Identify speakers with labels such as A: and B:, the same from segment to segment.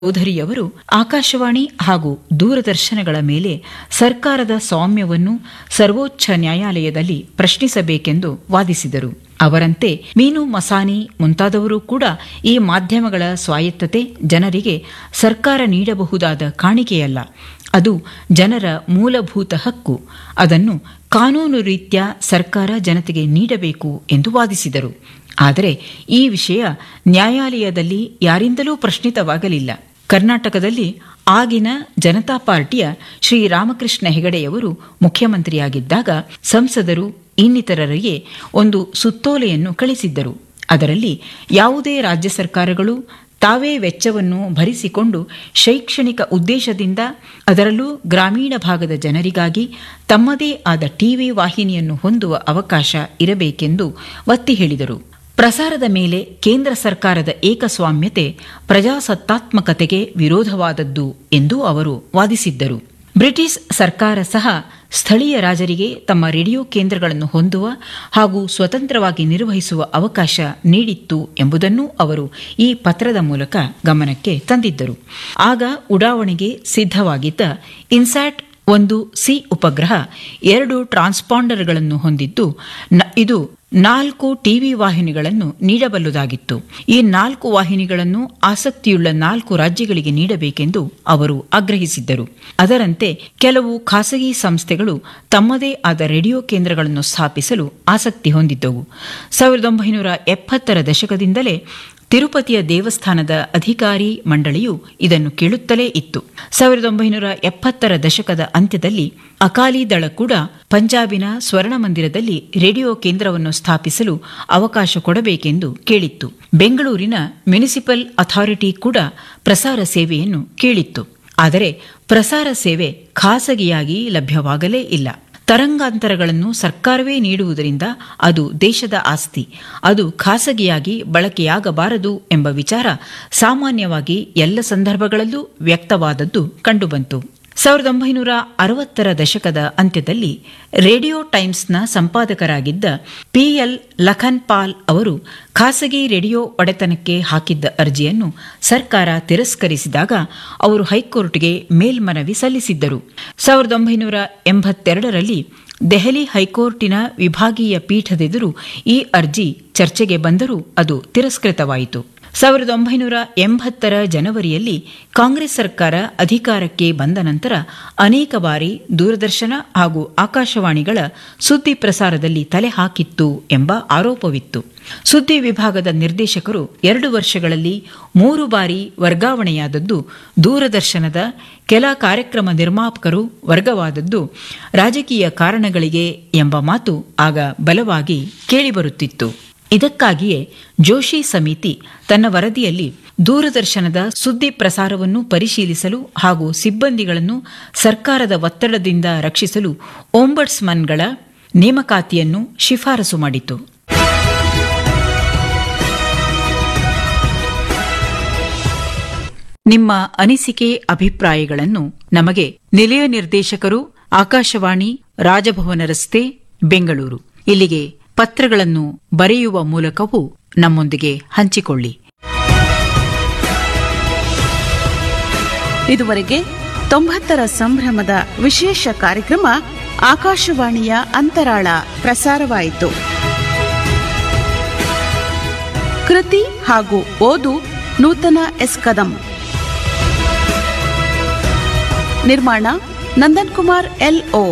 A: ಚೌಧರಿಯವರು ಆಕಾಶವಾಣಿ ಹಾಗೂ ದೂರದರ್ಶನಗಳ ಮೇಲೆ ಸರ್ಕಾರದ ಸ್ವಾಮ್ಯವನ್ನು ಸರ್ವೋಚ್ಚ ನ್ಯಾಯಾಲಯದಲ್ಲಿ ಪ್ರಶ್ನಿಸಬೇಕೆಂದು ವಾದಿಸಿದರು ಅವರಂತೆ ಮೀನು ಮಸಾನಿ ಮುಂತಾದವರು ಕೂಡ ಈ ಮಾಧ್ಯಮಗಳ ಸ್ವಾಯತ್ತತೆ ಜನರಿಗೆ ಸರ್ಕಾರ ನೀಡಬಹುದಾದ ಕಾಣಿಕೆಯಲ್ಲ ಅದು ಜನರ ಮೂಲಭೂತ ಹಕ್ಕು ಅದನ್ನು ಕಾನೂನು ರೀತ್ಯ ಸರ್ಕಾರ ಜನತೆಗೆ ನೀಡಬೇಕು ಎಂದು ವಾದಿಸಿದರು ಆದರೆ ಈ ವಿಷಯ ನ್ಯಾಯಾಲಯದಲ್ಲಿ ಯಾರಿಂದಲೂ ಪ್ರಶ್ನಿತವಾಗಲಿಲ್ಲ ಕರ್ನಾಟಕದಲ್ಲಿ ಆಗಿನ ಜನತಾ ಪಾರ್ಟಿಯ ಶ್ರೀರಾಮಕೃಷ್ಣ ಹೆಗಡೆಯವರು ಮುಖ್ಯಮಂತ್ರಿಯಾಗಿದ್ದಾಗ ಸಂಸದರು ಇನ್ನಿತರರಿಗೆ ಒಂದು ಸುತ್ತೋಲೆಯನ್ನು ಕಳಿಸಿದ್ದರು ಅದರಲ್ಲಿ ಯಾವುದೇ ರಾಜ್ಯ ಸರ್ಕಾರಗಳು ತಾವೇ ವೆಚ್ಚವನ್ನು ಭರಿಸಿಕೊಂಡು ಶೈಕ್ಷಣಿಕ ಉದ್ದೇಶದಿಂದ ಅದರಲ್ಲೂ ಗ್ರಾಮೀಣ ಭಾಗದ ಜನರಿಗಾಗಿ ತಮ್ಮದೇ ಆದ ಟಿವಿ ವಾಹಿನಿಯನ್ನು ಹೊಂದುವ ಅವಕಾಶ ಇರಬೇಕೆಂದು ಒತ್ತಿ ಹೇಳಿದರು ಪ್ರಸಾರದ ಮೇಲೆ ಕೇಂದ್ರ ಸರ್ಕಾರದ ಏಕಸ್ವಾಮ್ಯತೆ ಪ್ರಜಾಸತ್ತಾತ್ಮಕತೆಗೆ ವಿರೋಧವಾದದ್ದು ಎಂದು ಅವರು ವಾದಿಸಿದ್ದರು ಬ್ರಿಟಿಷ್ ಸರ್ಕಾರ ಸಹ ಸ್ಥಳೀಯ ರಾಜರಿಗೆ ತಮ್ಮ ರೇಡಿಯೋ ಕೇಂದ್ರಗಳನ್ನು ಹೊಂದುವ ಹಾಗೂ ಸ್ವತಂತ್ರವಾಗಿ ನಿರ್ವಹಿಸುವ ಅವಕಾಶ ನೀಡಿತ್ತು ಎಂಬುದನ್ನು ಅವರು ಈ ಪತ್ರದ ಮೂಲಕ ಗಮನಕ್ಕೆ ತಂದಿದ್ದರು ಆಗ ಉಡಾವಣೆಗೆ ಸಿದ್ಧವಾಗಿದ್ದ ಇನ್ಸ್ಯಾಟ್ ಒಂದು ಸಿ ಉಪಗ್ರಹ ಎರಡು ಟ್ರಾನ್ಸ್ಪಾಂಡರ್ಗಳನ್ನು ಹೊಂದಿದ್ದು ಇದು ನಾಲ್ಕು ಟಿವಿ ವಾಹಿನಿಗಳನ್ನು ನೀಡಬಲ್ಲುದಾಗಿತ್ತು ಈ ನಾಲ್ಕು ವಾಹಿನಿಗಳನ್ನು ಆಸಕ್ತಿಯುಳ್ಳ ನಾಲ್ಕು ರಾಜ್ಯಗಳಿಗೆ ನೀಡಬೇಕೆಂದು ಅವರು ಆಗ್ರಹಿಸಿದ್ದರು ಅದರಂತೆ ಕೆಲವು ಖಾಸಗಿ ಸಂಸ್ಥೆಗಳು ತಮ್ಮದೇ ಆದ ರೇಡಿಯೋ ಕೇಂದ್ರಗಳನ್ನು ಸ್ಥಾಪಿಸಲು ಆಸಕ್ತಿ ಹೊಂದಿದ್ದವು ಸಾವಿರದ ಒಂಬೈನೂರ ಎಪ್ಪತ್ತರ ದಶಕದಿಂದಲೇ ತಿರುಪತಿಯ ದೇವಸ್ಥಾನದ ಅಧಿಕಾರಿ ಮಂಡಳಿಯು ಇದನ್ನು ಕೇಳುತ್ತಲೇ ಇತ್ತು ಸಾವಿರದ ಒಂಬೈನೂರ ಎಪ್ಪತ್ತರ ದಶಕದ ಅಂತ್ಯದಲ್ಲಿ ಅಕಾಲಿ ದಳ ಕೂಡ ಪಂಜಾಬಿನ ಸ್ವರ್ಣ ಮಂದಿರದಲ್ಲಿ ರೇಡಿಯೋ ಕೇಂದ್ರವನ್ನು ಸ್ಥಾಪಿಸಲು ಅವಕಾಶ ಕೊಡಬೇಕೆಂದು ಕೇಳಿತ್ತು ಬೆಂಗಳೂರಿನ ಮುನಿಸಿಪಲ್ ಅಥಾರಿಟಿ ಕೂಡ ಪ್ರಸಾರ ಸೇವೆಯನ್ನು ಕೇಳಿತ್ತು ಆದರೆ ಪ್ರಸಾರ ಸೇವೆ ಖಾಸಗಿಯಾಗಿ ಲಭ್ಯವಾಗಲೇ ಇಲ್ಲ ತರಂಗಾಂತರಗಳನ್ನು ಸರ್ಕಾರವೇ ನೀಡುವುದರಿಂದ ಅದು ದೇಶದ ಆಸ್ತಿ ಅದು ಖಾಸಗಿಯಾಗಿ ಬಳಕೆಯಾಗಬಾರದು ಎಂಬ ವಿಚಾರ ಸಾಮಾನ್ಯವಾಗಿ ಎಲ್ಲ ಸಂದರ್ಭಗಳಲ್ಲೂ ವ್ಯಕ್ತವಾದದ್ದು ಕಂಡುಬಂತು ಸಾವಿರದ ಒಂಬೈನೂರ ಅರವತ್ತರ ದಶಕದ ಅಂತ್ಯದಲ್ಲಿ ರೇಡಿಯೋ ಟೈಮ್ಸ್ನ ಸಂಪಾದಕರಾಗಿದ್ದ ಪಿಎಲ್ ಲಖನ್ ಪಾಲ್ ಅವರು ಖಾಸಗಿ ರೇಡಿಯೋ ಒಡೆತನಕ್ಕೆ ಹಾಕಿದ್ದ ಅರ್ಜಿಯನ್ನು ಸರ್ಕಾರ ತಿರಸ್ಕರಿಸಿದಾಗ ಅವರು ಹೈಕೋರ್ಟ್ಗೆ ಮೇಲ್ಮನವಿ ಸಲ್ಲಿಸಿದ್ದರು ಸಾವಿರದ ಒಂಬೈನೂರ ಎಂಬತ್ತೆರಡರಲ್ಲಿ ದೆಹಲಿ ಹೈಕೋರ್ಟಿನ ವಿಭಾಗೀಯ ಪೀಠದೆದುರು ಈ ಅರ್ಜಿ ಚರ್ಚೆಗೆ ಬಂದರೂ ಅದು ತಿರಸ್ಕೃತವಾಯಿತು ಸಾವಿರದ ಒಂಬೈನೂರ ಎಂಬತ್ತರ ಜನವರಿಯಲ್ಲಿ ಕಾಂಗ್ರೆಸ್ ಸರ್ಕಾರ ಅಧಿಕಾರಕ್ಕೆ ಬಂದ ನಂತರ ಅನೇಕ ಬಾರಿ ದೂರದರ್ಶನ ಹಾಗೂ ಆಕಾಶವಾಣಿಗಳ ಸುದ್ದಿ ಪ್ರಸಾರದಲ್ಲಿ ತಲೆ ಹಾಕಿತ್ತು ಎಂಬ ಆರೋಪವಿತ್ತು ಸುದ್ದಿ ವಿಭಾಗದ ನಿರ್ದೇಶಕರು ಎರಡು ವರ್ಷಗಳಲ್ಲಿ ಮೂರು ಬಾರಿ ವರ್ಗಾವಣೆಯಾದದ್ದು ದೂರದರ್ಶನದ ಕೆಲ ಕಾರ್ಯಕ್ರಮ ನಿರ್ಮಾಪಕರು ವರ್ಗವಾದದ್ದು ರಾಜಕೀಯ ಕಾರಣಗಳಿಗೆ ಎಂಬ ಮಾತು ಆಗ ಬಲವಾಗಿ ಕೇಳಿಬರುತ್ತಿತ್ತು ಇದಕ್ಕಾಗಿಯೇ ಜೋಶಿ ಸಮಿತಿ ತನ್ನ ವರದಿಯಲ್ಲಿ ದೂರದರ್ಶನದ ಸುದ್ದಿ ಪ್ರಸಾರವನ್ನು ಪರಿಶೀಲಿಸಲು ಹಾಗೂ ಸಿಬ್ಬಂದಿಗಳನ್ನು ಸರ್ಕಾರದ ಒತ್ತಡದಿಂದ ರಕ್ಷಿಸಲು ಓಂಬಡ್ಸ್ಮನ್ಗಳ ನೇಮಕಾತಿಯನ್ನು ಶಿಫಾರಸು ಮಾಡಿತು ನಿಮ್ಮ ಅನಿಸಿಕೆ ಅಭಿಪ್ರಾಯಗಳನ್ನು ನಮಗೆ ನಿಲಯ ನಿರ್ದೇಶಕರು ಆಕಾಶವಾಣಿ ರಾಜಭವನ ರಸ್ತೆ ಬೆಂಗಳೂರು ಇಲ್ಲಿಗೆ ಪತ್ರಗಳನ್ನು ಬರೆಯುವ ಮೂಲಕವೂ ನಮ್ಮೊಂದಿಗೆ ಹಂಚಿಕೊಳ್ಳಿ
B: ಇದುವರೆಗೆ ತೊಂಬತ್ತರ ಸಂಭ್ರಮದ ವಿಶೇಷ ಕಾರ್ಯಕ್ರಮ ಆಕಾಶವಾಣಿಯ ಅಂತರಾಳ ಪ್ರಸಾರವಾಯಿತು ಕೃತಿ ಹಾಗೂ ಓದು ನೂತನ ಎಸ್ ಕದಂ ನಿರ್ಮಾಣ ನಂದನ್ ಕುಮಾರ್ ಎಲ್ಒ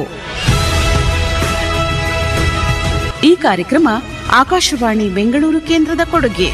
B: ಈ ಕಾರ್ಯಕ್ರಮ ಆಕಾಶವಾಣಿ ಬೆಂಗಳೂರು ಕೇಂದ್ರದ ಕೊಡುಗೆ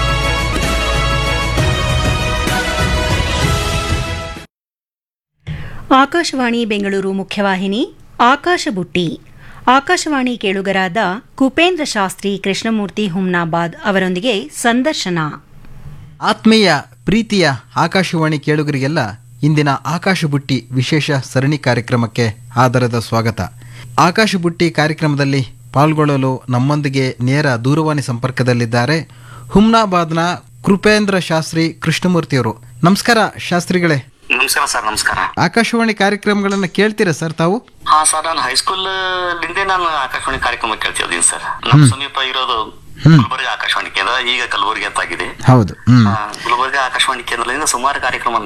C: ಆಕಾಶವಾಣಿ ಬೆಂಗಳೂರು ಮುಖ್ಯವಾಹಿನಿ ಆಕಾಶ ಬುಟ್ಟಿ ಆಕಾಶವಾಣಿ ಕೇಳುಗರಾದ ಕುಪೇಂದ್ರ ಶಾಸ್ತ್ರಿ ಕೃಷ್ಣಮೂರ್ತಿ ಹುಮ್ನಾಬಾದ್ ಅವರೊಂದಿಗೆ ಸಂದರ್ಶನ
D: ಆತ್ಮೀಯ ಪ್ರೀತಿಯ ಆಕಾಶವಾಣಿ ಕೇಳುಗರಿಗೆಲ್ಲ ಇಂದಿನ ಆಕಾಶ ಬುಟ್ಟಿ ವಿಶೇಷ ಸರಣಿ ಕಾರ್ಯಕ್ರಮಕ್ಕೆ ಆದರದ ಸ್ವಾಗತ ಆಕಾಶ ಬುಟ್ಟಿ ಕಾರ್ಯಕ್ರಮದಲ್ಲಿ ಪಾಲ್ಗೊಳ್ಳಲು ನಮ್ಮೊಂದಿಗೆ ನೇರ ದೂರವಾಣಿ ಸಂಪರ್ಕದಲ್ಲಿದ್ದಾರೆ ಹುಮ್ನಾಬಾದ್ನ ಕೃಪೇಂದ್ರ ಶಾಸ್ತ್ರಿ ಕೃಷ್ಣಮೂರ್ತಿಯವರು ನಮಸ್ಕಾರ ಶಾಸ್ತ್ರಿಗಳೇ
E: ನಮಸ್ಕಾರ ಸರ್ ನಮಸ್ಕಾರ
D: ಆಕಾಶವಾಣಿ ಕಾರ್ಯಕ್ರಮಗಳನ್ನ ಕೇಳ್ತೀರಾ ಸರ್ ತಾವು
E: ಹಾ ಸರ್ ನಾನು ಹೈಸ್ಕೂಲ್ ಲಿಂದೇ ನಾನು ಆಕಾಶವಾಣಿ ಕಾರ್ಯಕ್ರಮ ಕೇಳ್ತಿದ್ದೀನಿ ಸರ್ ನಮ್ಮ ಸಮೀಪ ಇರೋದು
D: ಹ್ಮ್.
E: ಗುಲ್ಬರ್ಗ ಆಕಾಶವಾಣಿ ಕೇಂದ್ರ ಈಗ ಕಲಬುರಗಿ ಅಂತಾಗಿದೆ
D: ಹೌದು ಹ್ಮ್
E: ಆ, ಗುಲ್ಬರ್ಗ ಆಕಾಶವಾಣಿ ಕೇಂದ್ರದಿಂದ ಸುಮಾರು ಕಾರ್ಯಕ್ರಮ